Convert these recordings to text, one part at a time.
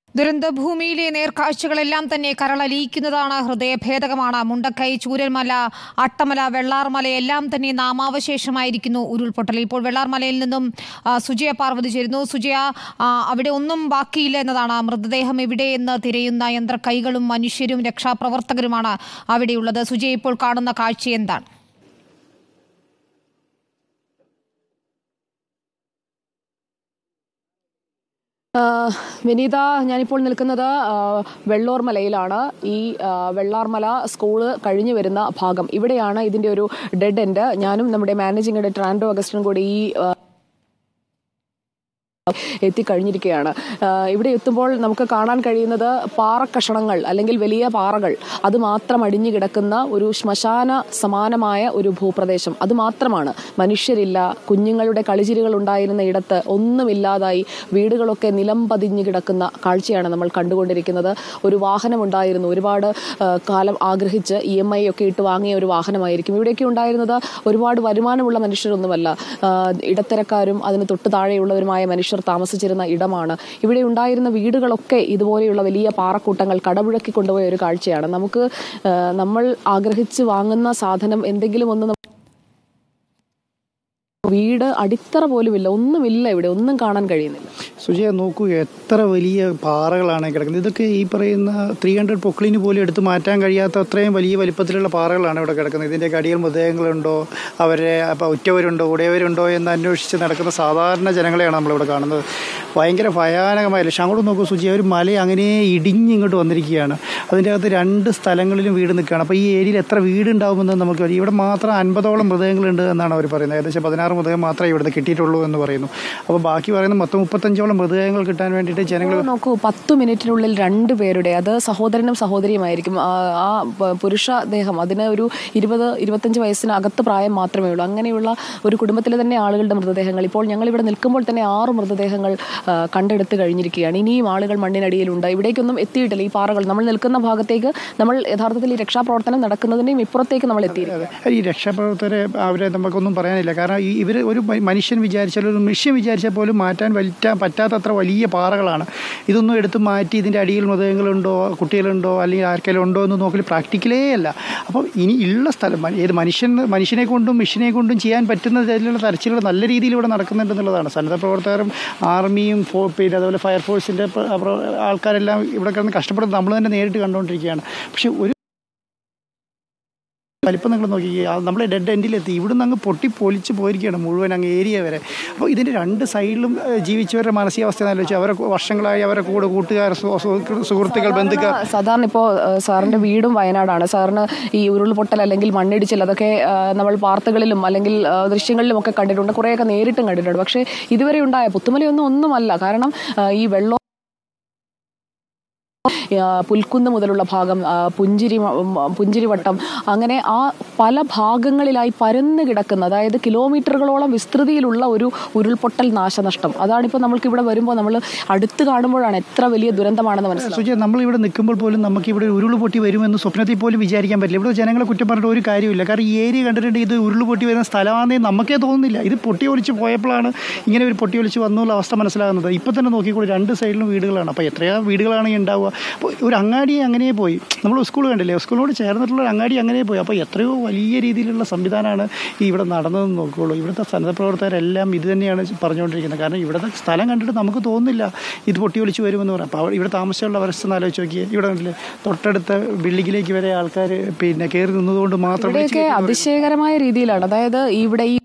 ദുരന്തഭൂമിയിലെ നേർക്കാഴ്ചകളെല്ലാം തന്നെ കരളലിയിക്കുന്നതാണ് ഹൃദയഭേദകമാണ് മുണ്ടക്കൈ ചൂരൽമല അട്ടമല വെള്ളാർമല എല്ലാം തന്നെ നാമാവശേഷമായിരിക്കുന്നു ഉരുൾപൊട്ടൽ ഇപ്പോൾ വെള്ളാർമലയിൽ നിന്നും ആ, സുജയ പാർവതി ചേരുന്നു സുജയ ആ, അവിടെ ഒന്നും ബാക്കിയില്ല എന്നതാണ് മൃതദേഹം എവിടെയെന്ന് തിരയുന്ന യന്ത്രക്കൈകളും മനുഷ്യരും രക്ഷാപ്രവർത്തകരുമാണ് അവിടെയുള്ളത് സുജയ ഇപ്പോൾ കാണുന്ന കാഴ്ച എന്താണ് ആ, വിനീത ഞാനിപ്പോൾ നിൽക്കുന്നത് ആ, വെള്ളോർമലയിലാണ് ഈ ആ, വെള്ളാർമല സ്കൂള് കഴിഞ്ഞു വരുന്ന ഭാഗം ഇവിടെയാണ് ഇതിന്റെ ഒരു ഡെഡ് എൻഡ് ഞാനും നമ്മുടെ മാനേജിംഗ് എഡിറ്റർ ആൻഡ്രോ അഗസ്റ്റിനും കൂടി ഈ ആ, എത്തിക്കഴിഞ്ഞിരിക്കുകയാണ് ആ, ഇവിടെ എത്തുമ്പോൾ നമുക്ക് കാണാൻ കഴിയുന്നത് പാറക്കഷണങ്ങൾ അല്ലെങ്കിൽ വലിയ പാറകൾ അത് മാത്രം അടിഞ്ഞു കിടക്കുന്ന ഒരു ശ്മശാന സമാനമായ ഒരു ഭൂപ്രദേശം അത് മാത്രമാണ് മനുഷ്യരില്ല കുഞ്ഞുങ്ങളുടെ കളിച്ചിരികൾ ഉണ്ടായിരുന്ന ഇടത്ത് ഒന്നുമില്ലാതായി വീടുകളൊക്കെ നിലം പതിഞ്ഞു കിടക്കുന്ന കാഴ്ചയാണ് നമ്മൾ കണ്ടുകൊണ്ടിരിക്കുന്നത് ഒരു വാഹനമുണ്ടായിരുന്നു ഒരുപാട് ആ, കാലം ആഗ്രഹിച്ച് ഇ എം ഐ ഒക്കെ ഇട്ട് വാങ്ങിയ ഒരു വാഹനമായിരിക്കും ഇവിടെയൊക്കെ ഉണ്ടായിരുന്നത് ഒരുപാട് വരുമാനമുള്ള മനുഷ്യരൊന്നുമല്ല ആ, ഇടത്തരക്കാരും അതിന് തൊട്ട് താഴെയുള്ളവരുമായ മനുഷ്യർ താമസിച്ചിരുന്ന ഇടമാണ് ഇവിടെ ഉണ്ടായിരുന്ന വീടുകളൊക്കെ ഇതുപോലെയുള്ള വലിയ പാറക്കൂട്ടങ്ങൾ കടപുഴക്കി കൊണ്ടുപോയ ഒരു കാഴ്ചയാണ് നമുക്ക് ആ, നമ്മൾ ആഗ്രഹിച്ച് വാങ്ങുന്ന സാധനം എന്തെങ്കിലും ഒന്ന് വീട് അടിത്തറ പോലുമില്ല ഒന്നുമില്ല ഇവിടെ ഒന്നും കാണാൻ കഴിയുന്നില്ല സുജയ നോക്കൂ എത്ര വലിയ പാറകളാണ് കിടക്കുന്നത് ഇതൊക്കെ ഈ പറയുന്ന ത്രീ ഹൺഡ്രഡ് പൊക്ലിന് പോലും എടുത്ത് മാറ്റാൻ കഴിയാത്ത അത്രയും വലിയ വലിപ്പത്തിലുള്ള പാറകളാണ് ഇവിടെ കിടക്കുന്നത് ഇതിൻ്റെയൊക്കെ അടിയിൽ മൃതദേഹങ്ങളുണ്ടോ അവരെ അപ്പോൾ ഉറ്റവരുണ്ടോ ഉടയവരുണ്ടോ എന്ന് അന്വേഷിച്ച് നടക്കുന്ന സാധാരണ ജനങ്ങളെയാണ് നമ്മളിവിടെ കാണുന്നത് ഭയങ്കര ഭയാനകമായ ലക്ഷം അങ്ങോട്ട് നോക്കൂ സുജയ ഒരു മല അങ്ങനെ ഇടിഞ്ഞിങ്ങോട്ട് വന്നിരിക്കുകയാണ് അതിൻ്റെ അകത്ത് രണ്ട് സ്ഥലങ്ങളിലും വീട് നിൽക്കുകയാണ് അപ്പോൾ ഈ ഏരിയയിൽ എത്ര വീടുണ്ടാവുമെന്ന് നമുക്ക് അറിയാം. ഇവിടെ മാത്രം അൻപതോളം മൃതദേഹങ്ങളുണ്ട് എന്നാണ് അവർ പറയുന്നത് ഏകദേശം പതിനാറ് മൃതദേഹം മാത്രമേ ഇവിടുന്ന് കിട്ടിയിട്ടുള്ളൂ എന്ന് പറയുന്നു അപ്പോൾ ബാക്കി പറയുന്ന മൊത്തം മുപ്പത്തഞ്ചോളം മൃതദേഹങ്ങൾ കിട്ടാൻ വേണ്ടിയിട്ട് ജനങ്ങൾ നോക്കൂ പത്ത് മിനിറ്റിനുള്ളിൽ രണ്ട് പേരുടെ അത് സഹോദരനും സഹോദരിയുമായിരിക്കും ആ ആ പ- പുരുഷ ദേഹം അതിന് ഒരു ഇരുപത് ഇരുപത്തഞ്ച് വയസ്സിനകത്ത് പ്രായം മാത്രമേ ഉള്ളൂ അങ്ങനെയുള്ള ഒരു കുടുംബത്തിലെ തന്നെ ആളുകളുടെ മൃതദേഹങ്ങൾ ഇപ്പോൾ ഞങ്ങൾ ഇവിടെ നിൽക്കുമ്പോൾ തന്നെ ആറ് മൃതദേഹങ്ങൾ ആ, കണ്ടെടുത്ത് കഴിഞ്ഞിരിക്കുകയാണ് ഇനിയും ആളുകൾ മണ്ണിനടിയിലുണ്ട് ഇവിടേക്കൊന്നും എത്തിയിട്ടില്ല ഈ പാറകൾ നമ്മൾ നിൽക്കുന്ന ഭാഗത്തേക്ക് നമ്മൾ യഥാർത്ഥത്തിൽ ഈ രക്ഷാപ്രവർത്തനം നടക്കുന്നതിൻ്റെയും ഇപ്പുറത്തേക്ക് നമ്മൾ എത്തിയിരിക്കും ഈ രക്ഷാപ്രവർത്തകരെ അവരെ നമുക്കൊന്നും പറയാനില്ല കാരണം ഈ ഇവർ ഒരു മ- മനുഷ്യൻ വിചാരിച്ചാൽ ഒരു മെഷീൻ വിചാരിച്ചാൽ പോലും മാറ്റാൻ വലിറ്റാൻ പറ്റാത്തത്ര വലിയ പാറകളാണ് ഇതൊന്നും എടുത്ത് മാറ്റി ഇതിൻ്റെ അടിയിൽ മൃതങ്ങളുണ്ടോ കുട്ടികളുണ്ടോ അല്ലെങ്കിൽ ആർക്കെങ്കിലും ഉണ്ടോ എന്ന് നോക്കൽ പ്രാക്ടിക്കലേ അല്ല അപ്പോൾ ഇനി ഉള്ള സ്ഥലം മ- ഏത് മനുഷ്യൻ മനുഷ്യനെ കൊണ്ടും മെഷീനെ കൊണ്ടും ചെയ്യാൻ പറ്റുന്ന തരത്തിലുള്ള തരച്ചിലുകൾ നല്ല രീതിയിൽ ഇവിടെ നടക്കുന്നുണ്ടെന്നുള്ളതാണ് സന്നദ്ധ പ്രവർത്തകരും ആർമിയും ഫോ പിന്നെ അതുപോലെ ഫയർഫോഴ്സിൻ്റെ ആൾക്കാരെല്ലാം ഇവിടെ കിടന്ന് കഷ്ടപ്പെടുന്നത് നമ്മൾ തന്നെ നേരിട്ട് കണ്ടുകൊണ്ടിരിക്കുകയാണ് പക്ഷെ ഒരു വലിപ്പം നിങ്ങൾ നോക്കി നമ്മൾ ഡെഡ് എൻഡിലെത്തി ഇവിടുന്ന് അങ്ങ് പൊട്ടി പൊലിച്ച് പോയിരിക്കുകയാണ് മുഴുവൻ അങ്ങ് ഏരിയ വരെ അപ്പോൾ ഇതിൻ്റെ രണ്ട് സൈഡിലും ഏഹ്, ജീവിച്ചവരുടെ മാനസികാവസ്ഥ എന്ന് ആലോചിച്ച് അവരെ വർഷങ്ങളായി അവരെ കൂടെ കൂട്ടുകാർ സു- സു- സുഹൃത്തുക്കൾ ബന്ധുക്കാർ സാധാരണ ഇപ്പോൾ സാറിന്റെ വീടും വയനാടാണ് സാറിന് ഈ ഉരുൾപൊട്ടൽ അല്ലെങ്കിൽ മണ്ണിടിച്ചിൽ അതൊക്കെ ആ, നമ്മൾ വാർത്തകളിലും അല്ലെങ്കിൽ ആ, ദൃശ്യങ്ങളിലും ഒക്കെ കണ്ടിട്ടുണ്ട് കുറേയൊക്കെ നേരിട്ടും കണ്ടിട്ടുണ്ട് പക്ഷേ ഇതുവരെ ഉണ്ടായ പുത്തുമലയൊന്നും ഒന്നുമല്ല കാരണം ആ, ഈ വെള്ളം ആ, പുൽക്കുന്ന് മുതലുള്ള ഭാഗം ആ, പുഞ്ചിരി മ- ഉം, പുഞ്ചിരിവട്ടം അങ്ങനെ ആ പല ഭാഗങ്ങളിലായി പരന്ന് കിടക്കുന്ന അതായത് കിലോമീറ്ററുകളോളം വിസ്തൃതിയിലുള്ള ഒരു ഉരുൾപൊട്ടൽ നാശനഷ്ടം അതാണിപ്പോൾ നമ്മൾക്ക് ഇവിടെ വരുമ്പോൾ നമ്മൾ അടുത്ത് കാണുമ്പോഴാണ് എത്ര വലിയ ദുരന്തമാണെന്ന് മനസ്സിലാവുന്നത് സുജയ നമ്മളിവിടെ നിൽക്കുമ്പോൾ പോലും നമുക്ക് ഇവിടെ ഉരുൾ പൊട്ടി വരുമെന്ന് സ്വപ്നത്തിൽ പോലും വിചാരിക്കാൻ പറ്റില്ല ഇവിടെ ജനങ്ങളെ കുറ്റം പറഞ്ഞിട്ട് ഒരു കാര്യമില്ല കാരണം ഈ ഏരിയ കണ്ടിട്ടുണ്ട് ഇത് ഉരുൾ പൊട്ടി വരുന്ന സ്ഥലമാണെന്നേ നമുക്കേ തോന്നുന്നില്ല ഇത് പൊട്ടി ഒലിച്ച് പോയപ്പോഴാണ് ഇങ്ങനെ ഒരു പൊട്ടി ഒലിച്ച് വന്നുള്ള അവസ്ഥ മനസ്സിലാകുന്നത് ഇപ്പം തന്നെ നോക്കിക്കൂടി രണ്ട് സൈഡിലും വീടുകളാണ് അപ്പോൾ എത്രയാ വീടുകളാണ് ഈ ഉണ്ടാവുക അപ്പോൾ ഒരു അങ്ങാടി അങ്ങനെ പോയി നമ്മൾ സ്കൂൾ കണ്ടില്ലേ സ്കൂളിനോട് ചേർന്നിട്ടുള്ള ഒരു അങ്ങാടി അങ്ങനെ പോയി അപ്പോൾ എത്രയോ വലിയ രീതിയിലുള്ള സംവിധാനമാണ് ഈ ഇവിടെ നടന്നതെന്ന് നോക്കുകയുള്ളൂ ഇവിടുത്തെ സന്നദ്ധ പ്രവർത്തകരെല്ലാം ഇത് തന്നെയാണ് പറഞ്ഞുകൊണ്ടിരിക്കുന്നത് കാരണം ഇവിടുത്തെ സ്ഥലം കണ്ടിട്ട് നമുക്ക് തോന്നുന്നില്ല ഇത് പൊട്ടി ഒലിച്ച് വരുമെന്ന് പറയാം അപ്പോൾ ഇവിടെ താമസിച്ചുള്ള അവസ്ഥ ഒന്ന് ആലോചിച്ച് നോക്കിയേ ഇവിടെ കണ്ടില്ലേ തൊട്ടടുത്ത ബിൽഡിങ്ങിലേക്ക് വരെ ആൾക്കാർ പിന്നെ കയറി നിന്നതുകൊണ്ട് മാത്രം വിളിച്ച് ഇവിടെയൊക്കെ കയറ്റി അതിശയകരമായ രീതിയിലാണ് അതായത് ഇവിടെ ഈ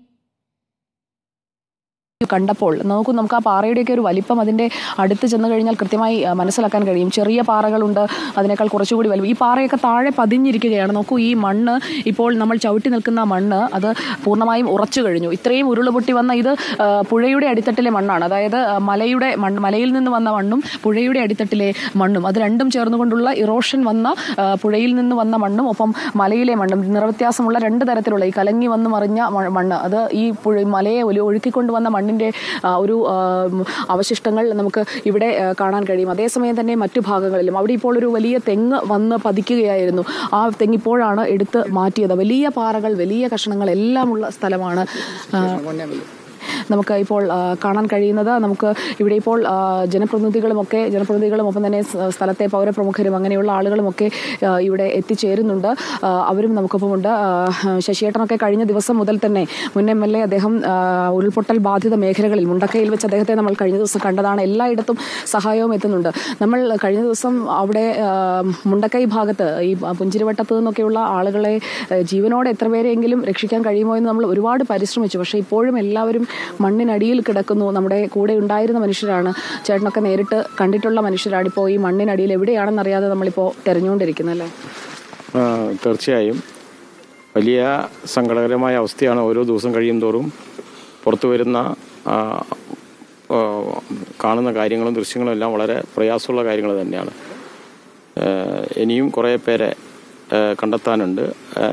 കണ്ടപ്പോൾ നോക്കൂ നമുക്ക് ആ പാറയുടെയൊക്കെ ഒരു വലിപ്പം അതിന്റെ അടുത്ത് ചെന്ന് കഴിഞ്ഞാൽ കൃത്യമായി ആ, മനസ്സിലാക്കാൻ കഴിയും ചെറിയ പാറകളുണ്ട് അതിനേക്കാൾ കുറച്ചുകൂടി വലുപ്പം ഈ പാറയൊക്കെ താഴെ പതിഞ്ഞിരിക്കുകയാണ് നോക്കൂ ഈ മണ്ണ് ഇപ്പോൾ നമ്മൾ ചവിട്ടി നിൽക്കുന്ന മണ്ണ് അത് പൂർണ്ണമായും ഉറച്ചു കഴിഞ്ഞു ഇത്രയും ഉരുളുപൊട്ടി വന്ന ഇത് ആ, പുഴയുടെ അടിത്തട്ടിലെ മണ്ണാണ് അതായത് ആ, മലയുടെ മണ്ണ് മലയിൽ നിന്ന് വന്ന മണ്ണും പുഴയുടെ അടിത്തട്ടിലെ മണ്ണും അത് രണ്ടും ചേർന്നുകൊണ്ടുള്ള ഇറോഷൻ വന്ന ആ, പുഴയിൽ നിന്ന് വന്ന മണ്ണും ഒപ്പം മലയിലെ മണ്ണും നിറവ്യത്യാസമുള്ള രണ്ട് തരത്തിലുള്ള ഈ കലങ്ങി വന്ന് മറിഞ്ഞ മ- മണ്ണ് അത് ഈ പുഴ മലയെ ഒലി- ഒഴുക്കിക്കൊണ്ട് വന്ന മണ്ണിന്റെ ആ, ഒരു ആ, ഉം, അവശിഷ്ടങ്ങൾ നമുക്ക് ഇവിടെ ആ, കാണാൻ കഴിയും അതേസമയം തന്നെ മറ്റു ഭാഗങ്ങളിലും അവിടെ ഇപ്പോൾ ഒരു വലിയ തെങ്ങ് വന്ന് പതിക്കുകയായിരുന്നു ആ തെങ്ങ് ഇപ്പോഴാണ് എടുത്ത് മാറ്റിയത് വലിയ പാറകൾ വലിയ കഷണങ്ങൾ എല്ലാം ഉള്ള സ്ഥലമാണ് ആ, നമുക്ക് ഇപ്പോൾ ആ, കാണാൻ കഴിയുന്നത് നമുക്ക് ഇവിടെ ഇപ്പോൾ ആ, ജനപ്രതിനിധികളുമൊക്കെ ജനപ്രതിനിധികളും ഒപ്പം തന്നെ സ് സ്ഥലത്തെ പൗരപ്രമുഖരും അങ്ങനെയുള്ള ആളുകളുമൊക്കെ ആ, ഇവിടെ എത്തിച്ചേരുന്നുണ്ട് ആ, അവരും നമുക്കൊപ്പമുണ്ട് ആ, ശശിയേട്ടനൊക്കെ കഴിഞ്ഞ ദിവസം മുതൽ തന്നെ മുൻ എം എൽ എ അദ്ദേഹം ആ, ഉരുൾപൊട്ടൽ ബാധിത മേഖലകളിൽ മുണ്ടക്കയിൽ വെച്ച് അദ്ദേഹത്തെ നമ്മൾ കഴിഞ്ഞ ദിവസം കണ്ടതാണ് എല്ലായിടത്തും സഹായവും എത്തുന്നുണ്ട് നമ്മൾ കഴിഞ്ഞ ദിവസം അവിടെ ആ, മുണ്ടക്കൈ ഭാഗത്ത് ഈ പുഞ്ചിരിവട്ടത്ത് നിന്നൊക്കെയുള്ള ആളുകളെ ആ, ജീവനോടെ എത്ര പേരെയെങ്കിലും രക്ഷിക്കാൻ കഴിയുമോ എന്ന് നമ്മൾ ഒരുപാട് പരിശ്രമിച്ചു പക്ഷേ ഇപ്പോഴും എല്ലാവരും മണ്ണിനടിയിൽ കിടക്കുന്നു നമ്മുടെ കൂടെ ഉണ്ടായിരുന്ന മനുഷ്യരാണ് ചേട്ടനൊക്കെ നേരിട്ട് കണ്ടിട്ടുള്ള മനുഷ്യരാണ് ഇപ്പോൾ ഈ മണ്ണിനടിയിൽ എവിടെയാണെന്നറിയാതെ നമ്മളിപ്പോൾ തെരഞ്ഞുകൊണ്ടിരിക്കുന്നത് അല്ലേ ആ, തീർച്ചയായും വലിയ സങ്കടകരമായ അവസ്ഥയാണ് ഓരോ ദിവസം കഴിയും തോറും പുറത്തു വരുന്ന ആ, ആ, കാണുന്ന കാര്യങ്ങളും ദൃശ്യങ്ങളും എല്ലാം വളരെ പ്രയാസമുള്ള കാര്യങ്ങൾ തന്നെയാണ് ആ, ഇനിയും കുറേ പേരെ ആ, കണ്ടെത്താനുണ്ട് ആ,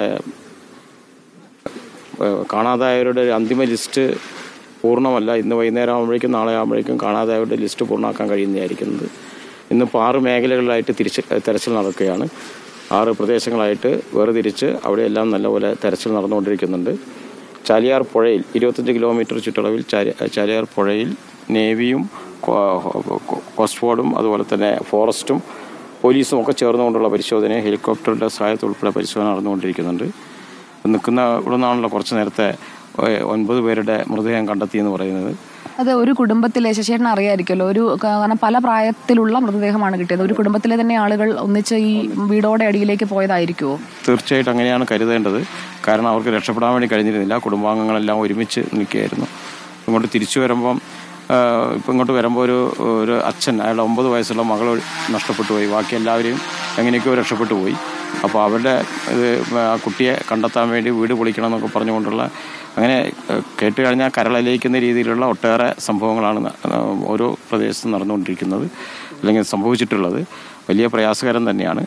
ആ, കാണാതായവരുടെ ഒരു അന്തിമ ലിസ്റ്റ് പൂർണ്ണമല്ല ഇന്ന് വൈകുന്നേരം ആകുമ്പോഴേക്കും നാളെ ആകുമ്പോഴേക്കും കാണാതായവരുടെ ലിസ്റ്റ് പൂർണ്ണമാക്കാൻ കഴിയുന്നതായിരിക്കുന്നത് ഇന്നിപ്പോൾ ആറ് മേഖലകളിലായിട്ട് തിരിച്ച് തെരച്ചിൽ നടക്കുകയാണ് ആറ് പ്രദേശങ്ങളായിട്ട് വേർതിരിച്ച് അവിടെയെല്ലാം നല്ലപോലെ തെരച്ചിൽ നടന്നുകൊണ്ടിരിക്കുന്നുണ്ട് ചാലിയാർ പുഴയിൽ ഇരുപത്തഞ്ച് കിലോമീറ്റർ ചുറ്റളവിൽ ചാരി- ചാലിയാർ പുഴയിൽ നേവിയും കോ- കോസ്റ്റ് ഗാർഡും അതുപോലെ തന്നെ ഫോറസ്റ്റും പോലീസും ഒക്കെ ചേർന്നുകൊണ്ടുള്ള പരിശോധന ഹെലികോപ്റ്ററിൻ്റെ സഹായത്തോടുള്ള പരിശോധന നടന്നുകൊണ്ടിരിക്കുന്നുണ്ട് നിൽക്കുന്ന ഇവിടെ നിന്നാണല്ലോ കുറച്ച് നേരത്തെ ഏഹ്, ഒൻപത് പേരുടെ മൃതദേഹം കണ്ടെത്തിയെന്ന് പറയുന്നത് അത് ഒരു കുടുംബത്തിലെ ശശിയേട്ടൻ അറിയായിരിക്കുമല്ലോ ഒരു കാരണം പല പ്രായത്തിലുള്ള മൃതദേഹമാണ് കിട്ടിയത് ഒരു കുടുംബത്തിലെ തന്നെ ആളുകൾ ഒന്നിച്ച് ഈ വീടോടെ അടിയിലേക്ക് പോയതായിരിക്കുമോ തീർച്ചയായിട്ടും അങ്ങനെയാണ് കരുതേണ്ടത് കാരണം അവർക്ക് രക്ഷപ്പെടാൻ വേണ്ടി കഴിഞ്ഞിരുന്നില്ല കുടുംബാംഗങ്ങളെല്ലാം ഒരുമിച്ച് നിൽക്കുകയായിരുന്നു ഇങ്ങോട്ട് തിരിച്ചു വരുമ്പം ഇപ്പം ഇങ്ങോട്ട് വരുമ്പോൾ ഒരു ഒരു അച്ഛൻ അയാളുടെ ഒമ്പത് വയസ്സുള്ള മകൾ നഷ്ടപ്പെട്ടു പോയി ബാക്കി എല്ലാവരെയും എങ്ങനെയൊക്കെയോ രക്ഷപ്പെട്ടു പോയി അപ്പോൾ അവരുടെ ഇത് ആ കുട്ടിയെ കണ്ടെത്താൻ വേണ്ടി വീട് പൊളിക്കണം എന്നൊക്കെ പറഞ്ഞുകൊണ്ടുള്ള അങ്ങനെ ഏഹ്, കേട്ട് കഴിഞ്ഞാൽ കരളലിയിക്കുന്ന രീതിയിലുള്ള ഒട്ടേറെ സംഭവങ്ങളാണ് ന- ഏഹ്, ഓരോ പ്രദേശത്തും നടന്നുകൊണ്ടിരിക്കുന്നത് അല്ലെങ്കിൽ സംഭവിച്ചിട്ടുള്ളത് വലിയ പ്രയാസകരം തന്നെയാണ്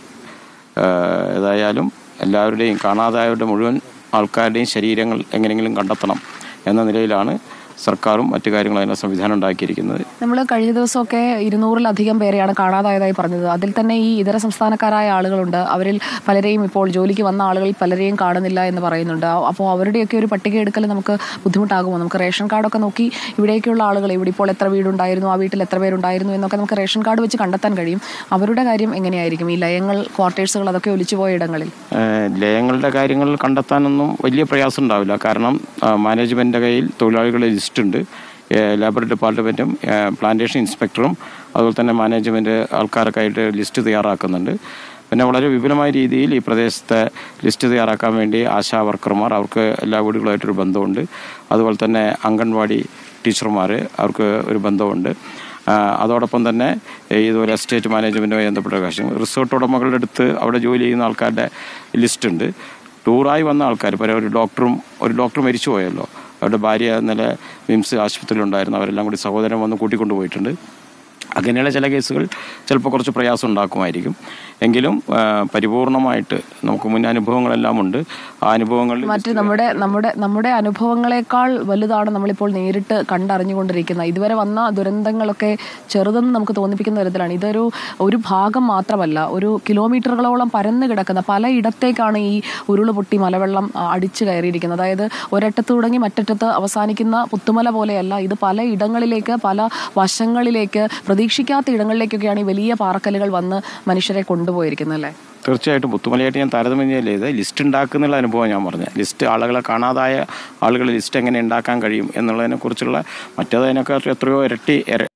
ഏഹ് ഏതായാലും എല്ലാവരുടെയും കാണാതായവരുടെ മുഴുവൻ ആൾക്കാരുടെയും ശരീരങ്ങൾ എങ്ങനെയെങ്കിലും കണ്ടെത്തണം എന്ന നിലയിലാണ് സർക്കാരും മറ്റു കാര്യങ്ങളും അതിനുള്ള സംവിധാനം ഉണ്ടാക്കിയിരിക്കുന്നത് നമ്മൾ കഴിഞ്ഞ ദിവസമൊക്കെ ഇരുന്നൂറിലധികം പേരെയാണ് കാണാതായതായി പറഞ്ഞത് അതിൽ തന്നെ ഈ ഇതര സംസ്ഥാനക്കാരായ ആളുകളുണ്ട് അവരിൽ പലരെയും ഇപ്പോൾ ജോലിക്ക് വന്ന ആളുകളിൽ പലരെയും കാണുന്നില്ല എന്ന് പറയുന്നുണ്ട് ആ- അപ്പോൾ അവരുടെയൊക്കെ ഒരു പട്ടിക എടുക്കൽ നമുക്ക് ബുദ്ധിമുട്ടാകുമോ നമുക്ക് റേഷൻ കാർഡൊക്കെ നോക്കി ഇവിടേക്കുള്ള ആളുകൾ ഇവിടെ ഇപ്പോൾ എത്ര വീടുണ്ടായിരുന്നു ആ വീട്ടിൽ എത്ര പേരുണ്ടായിരുന്നു എന്നൊക്കെ നമുക്ക് റേഷൻ കാർഡ് വെച്ച് കണ്ടെത്താൻ കഴിയും അവരുടെ കാര്യം എങ്ങനെയായിരിക്കും ഈ ലയങ്ങൾ ക്വാർട്ടേഴ്സുകൾ അതൊക്കെ ഒലിച്ചുപോയ ഇടങ്ങളിൽ ഏഹ് ലയങ്ങളുടെ കാര്യങ്ങൾ കണ്ടെത്താനൊന്നും വലിയ പ്രയാസം ഉണ്ടാവില്ല കാരണം ആ, മാനേജ്മെൻറ്റിൻ്റെ കയ്യിൽ തൊഴിലാളികളുടെ ലിസ്റ്റ് ഉണ്ട് ഏഹ് ലേബർ ഡിപ്പാർട്ട്മെൻറ്റും ഏഹ് പ്ലാന്റേഷൻ ഇൻസ്പെക്ടറും അതുപോലെ തന്നെ മാനേജ്മെൻറ്റ് ആൾക്കാരൊക്കെ ആയിട്ട് ലിസ്റ്റ് തയ്യാറാക്കുന്നുണ്ട് പിന്നെ വളരെ വിപുലമായ രീതിയിൽ ഈ പ്രദേശത്തെ ലിസ്റ്റ് തയ്യാറാക്കാൻ വേണ്ടി ആശാ വർക്കർമാർ അവർക്ക് എല്ലാ വീടുകളുമായിട്ടൊരു ബന്ധമുണ്ട് അതുപോലെ തന്നെ അംഗൻവാടി ടീച്ചർമാർ അവർക്ക് ഒരു ബന്ധമുണ്ട് ആ, അതോടൊപ്പം തന്നെ ഏ, ഇതുപോലെ എസ്റ്റേറ്റ് മാനേജ്മെൻറ്റുമായി ബന്ധപ്പെട്ട കാര്യം റിസോർട്ട് ഉടമകളുടെ അടുത്ത് അവിടെ ജോലി ചെയ്യുന്ന ആൾക്കാരുടെ ലിസ്റ്റ് ഉണ്ട് ടൂറായി വന്ന ആൾക്കാർ ഇപ്പോൾ ഒരു ഡോക്ടറും ഒരു ഡോക്ടർ മരിച്ചു പോയല്ലോ അവരുടെ ഭാര്യ ഇന്നലെ വിംസ് ആശുപത്രിയിലുണ്ടായിരുന്നു അവരെല്ലാം കൂടി സഹോദരൻ വന്ന് കൂട്ടിക്കൊണ്ടു പോയിട്ടുണ്ട് അങ്ങനെയുള്ള ചില കേസുകൾ ചിലപ്പോൾ കുറച്ച് പ്രയാസം ഉണ്ടാക്കുമായിരിക്കും എങ്കിലും ആ, പരിപൂർണമായിട്ട് നമുക്ക് മുൻ അനുഭവങ്ങളെല്ലാം ഉണ്ട് ആ അനുഭവങ്ങളിൽ മറ്റ് നമ്മുടെ നമ്മുടെ നമ്മുടെ അനുഭവങ്ങളെക്കാൾ വലുതാണ് നമ്മളിപ്പോൾ നേരിട്ട് കണ്ടറിഞ്ഞുകൊണ്ടിരിക്കുന്നത് ഇതുവരെ വന്ന ദുരന്തങ്ങളൊക്കെ ചെറുതെന്ന് നമുക്ക് തോന്നിപ്പിക്കുന്ന തരത്തിലാണ് ഇതൊരു ഒരു ഭാഗം മാത്രമല്ല ഒരു കിലോമീറ്ററുകളോളം പരന്നു കിടക്കുന്ന പല ഇടത്തേക്കാണ് ഈ ഉരുളുപൊട്ടി മലവെള്ളം ആ, അടിച്ചു കയറിയിരിക്കുന്നത് അതായത് ഒരറ്റത്ത് തുടങ്ങി മറ്ററ്റത്ത് അവസാനിക്കുന്ന പുത്തുമല പോലെയല്ല ഇത് പല ഇടങ്ങളിലേക്ക് പല വശങ്ങളിലേക്ക് പ്രതീക്ഷിക്കാത്ത ഇടങ്ങളിലേക്കൊക്കെയാണ് ഈ വലിയ പാറക്കല്ലുകൾ വന്ന് മനുഷ്യരെ കൊണ്ടുപോയിരിക്കുന്നത് അല്ലേ തീർച്ചയായിട്ടും പുത്തുമലയായിട്ട് ഞാൻ താരതമ്യം ചെയ്ത് ലിസ്റ്റ് ഉണ്ടാക്കുന്നുള്ള അനുഭവം ഞാൻ പറഞ്ഞത് ലിസ്റ്റ് ആളുകളെ കാണാതായ ആളുകളെ ലിസ്റ്റ് എങ്ങനെ ഉണ്ടാക്കാൻ കഴിയും എന്നുള്ളതിനെ കുറിച്ചുള്ള മറ്റേതിനെക്കാട്ടും എത്രയോ ഇരട്ടി ഇര-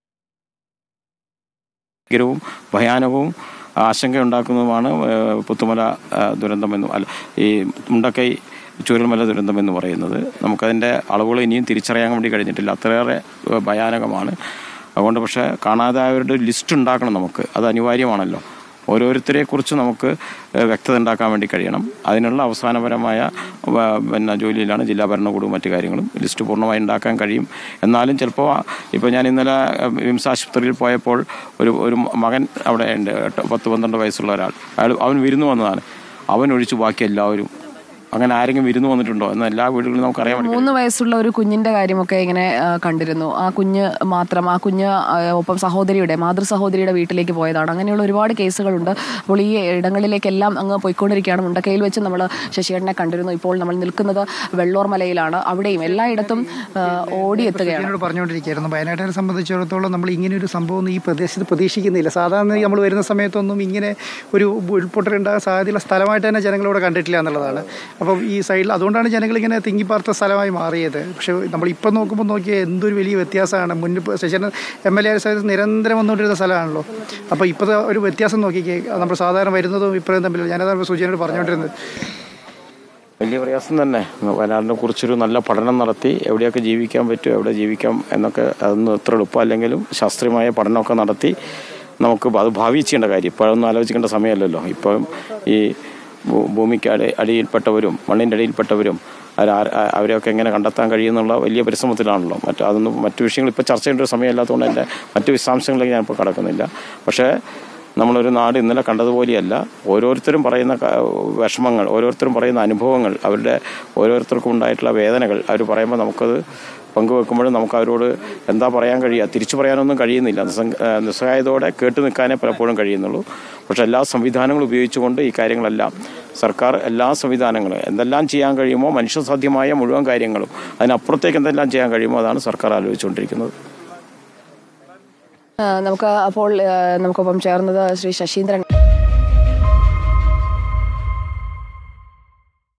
ഭീകരവും ഭയാനകവും ആശങ്കയുണ്ടാക്കുന്നതുമാണ് ഏഹ്, പുത്തുമല ഏഹ്, ദുരന്തമെന്നും അല്ല ഈ മുണ്ടക്കൈ ചൂരൽമല ദുരന്തമെന്ന് പറയുന്നത് നമുക്കതിൻ്റെ അളവുകൾ ഇനിയും തിരിച്ചറിയാൻ വേണ്ടി കഴിഞ്ഞിട്ടില്ല അത്രയേറെ ഏഹ്, ഭയാനകമാണ് അതുകൊണ്ട് പക്ഷേ കാണാതായവരുടെ ഒരു ലിസ്റ്റ് ഉണ്ടാക്കണം നമുക്ക് അത് അനിവാര്യമാണല്ലോ ഓരോരുത്തരെ കുറിച്ച് നമുക്ക് ഏഹ്, വ്യക്തത ഉണ്ടാക്കാൻ വേണ്ടി കഴിയണം അതിനുള്ള അവസാനപരമായ വ- പിന്നെ ജോലിയിലാണ് ജില്ലാ ഭരണകൂടവും മറ്റു കാര്യങ്ങളും ലിസ്റ്റ് പൂർണ്ണമായി ഉണ്ടാക്കാൻ കഴിയും എന്നാലും ചിലപ്പോൾ ഇപ്പോൾ ഞാൻ ഇന്നലെ ഏഹ്, വിംസ് ആശുപത്രിയിൽ പോയപ്പോൾ ഒരു ഒരു മകൻ അവിടെ ഉണ്ട് എട്ട് പത്ത് പന്ത്രണ്ട് വയസ്സുള്ള ഒരാൾ അയാൾ അവൻ വിരുന്ന് വന്നതാണ് അവൻ ഒഴിച്ച് ബാക്കി എല്ലാവരും അങ്ങനെ ആരെങ്കിലും വിരുന്ന് വന്നിട്ടുണ്ടോ എന്ന് എല്ലാ വീടുകളിലും നമുക്ക് അറിയാൻ വേണ്ടി മൂന്ന് വയസ്സുള്ള ഒരു കുഞ്ഞിന്റെ കാര്യമൊക്കെ ഇങ്ങനെ ആ, കണ്ടിരുന്നു ആ കുഞ്ഞ് മാത്രം ആ കുഞ്ഞ് ആ, ഒപ്പം സഹോദരിയുടെ മാതൃ സഹോദരിയുടെ വീട്ടിലേക്ക് പോയതാണ് അങ്ങനെയുള്ള ഒരുപാട് കേസുകളുണ്ട് അപ്പോൾ ഈ ഇടങ്ങളിലേക്കെല്ലാം അങ്ങ് പോയിക്കൊണ്ടിരിക്കുകയാണ് മുണ്ടക്കയിൽ വെച്ച് നമ്മൾ ശശികണ്ഠനെ കണ്ടിരുന്നു ഇപ്പോൾ നമ്മൾ നിൽക്കുന്നത് വെള്ളോർ മലയിലാണ് അവിടെയും എല്ലായിടത്തും ആ, ഓടിയെത്തുകയാണ് എന്നോട് പറഞ്ഞുകൊണ്ടിരിക്കുകയായിരുന്നു വയനാട്ടിനെ സംബന്ധിച്ചിടത്തോളം നമ്മൾ ഇങ്ങനെ ഒരു സംഭവം ഒന്നും ഈ പ്രദേശത്ത് പ്രതീക്ഷിക്കുന്നില്ല സാധാരണ നമ്മൾ വരുന്ന സമയത്തൊന്നും ഇങ്ങനെ ഒരു ഉൾപ്പൊട്ടലുണ്ടാകാൻ സാധ്യതയുള്ള സ്ഥലമായിട്ട് തന്നെ ജനങ്ങളിവിടെ കണ്ടിട്ടില്ല എന്നുള്ളതാണ് അപ്പം ഈ സൈഡിൽ അതുകൊണ്ടാണ് ജനങ്ങൾ ഇങ്ങനെ തിങ്ങിപ്പാർത്ത സ്ഥലമായി മാറിയത് പക്ഷേ നമ്മൾ ഇപ്പം നോക്കുമ്പോൾ നോക്കിയാൽ എന്തൊരു വലിയ വ്യത്യാസമാണ് മുന്നിൽ ശശിധരൻ എം എൽ എ സ്ഥലത്ത് നിരന്തരം വന്നുകൊണ്ടിരുന്ന സ്ഥലമാണല്ലോ അപ്പോൾ ഇപ്പോഴത്തെ ഒരു വ്യത്യാസം നോക്കിക്കേ നമ്മൾ സാധാരണ വരുന്നതും ഇപ്പോഴും തമ്മിൽ ഞാനതാണ് സൂചനയോട് പറഞ്ഞുകൊണ്ടിരുന്നത് വലിയ പ്രയാസം തന്നെ വയനാടിനെ കുറിച്ചൊരു നല്ല പഠനം നടത്തി എവിടെയൊക്കെ ജീവിക്കാൻ പറ്റും എവിടെ ജീവിക്കാം എന്നൊക്കെ അതൊന്നും എത്ര എളുപ്പമല്ലെങ്കിലും ശാസ്ത്രീയമായ പഠനമൊക്കെ നടത്തി നമുക്ക് അത് ഭാവി ചെയ്യേണ്ട കാര്യം ഇപ്പോഴൊന്നും ആലോചിക്കേണ്ട സമയമല്ലല്ലോ ഇപ്പം ഈ ഭൂ- ഭൂമിക്ക് അടി അടിയിൽപ്പെട്ടവരും മണ്ണിൻ്റെ അടിയിൽപ്പെട്ടവരും അവരാ- ആ- അവരെയൊക്കെ എങ്ങനെ കണ്ടെത്താൻ കഴിയുമെന്നുള്ള വലിയ പരിശ്രമത്തിലാണല്ലോ മറ്റ് അതൊന്നും മറ്റു വിഷയങ്ങൾ ഇപ്പോൾ ചർച്ച ചെയ്യേണ്ട ഒരു സമയമല്ലാത്തതുകൊണ്ട് എൻ്റെ മറ്റു വിശദാംശങ്ങളിലേക്ക് ഞാനിപ്പോൾ കടക്കുന്നില്ല പക്ഷേ നമ്മളൊരു നാട് ഇന്നലെ കണ്ടതുപോലെയല്ല ഓരോരുത്തരും പറയുന്ന ക- വിഷമങ്ങൾ ഓരോരുത്തരും പറയുന്ന അനുഭവങ്ങൾ അവരുടെ ഓരോരുത്തർക്കും ഉണ്ടായിട്ടുള്ള വേദനകൾ അവർ പറയുമ്പോൾ നമുക്കത് പങ്കുവെക്കുമ്പോഴും നമുക്ക് അവരോട് എന്താ പറയാൻ കഴിയുക തിരിച്ചു പറയാനൊന്നും കഴിയുന്നില്ല നിസ്സംഗ ഏഹ് നിസ്സഹായതയോടെ കേട്ടു നിൽക്കാനേ പലപ്പോഴും കഴിയുന്നുള്ളൂ പക്ഷേ എല്ലാ സംവിധാനങ്ങളും ഉപയോഗിച്ചുകൊണ്ട് ഈ കാര്യങ്ങളെല്ലാം സർക്കാർ എല്ലാ സംവിധാനങ്ങളും എന്തെല്ലാം ചെയ്യാൻ കഴിയുമോ മനുഷ്യസാധ്യമായ മുഴുവൻ കാര്യങ്ങളും അതിനപ്പുറത്തേക്ക് എന്തെല്ലാം ചെയ്യാൻ കഴിയുമോ അതാണ് സർക്കാർ ആലോചിച്ചുകൊണ്ടിരിക്കുന്നത് ആ, നമുക്ക് അപ്പോൾ ആ, നമുക്കൊപ്പം ചേർന്നത് ശ്രീ ശശീന്ദ്രൻ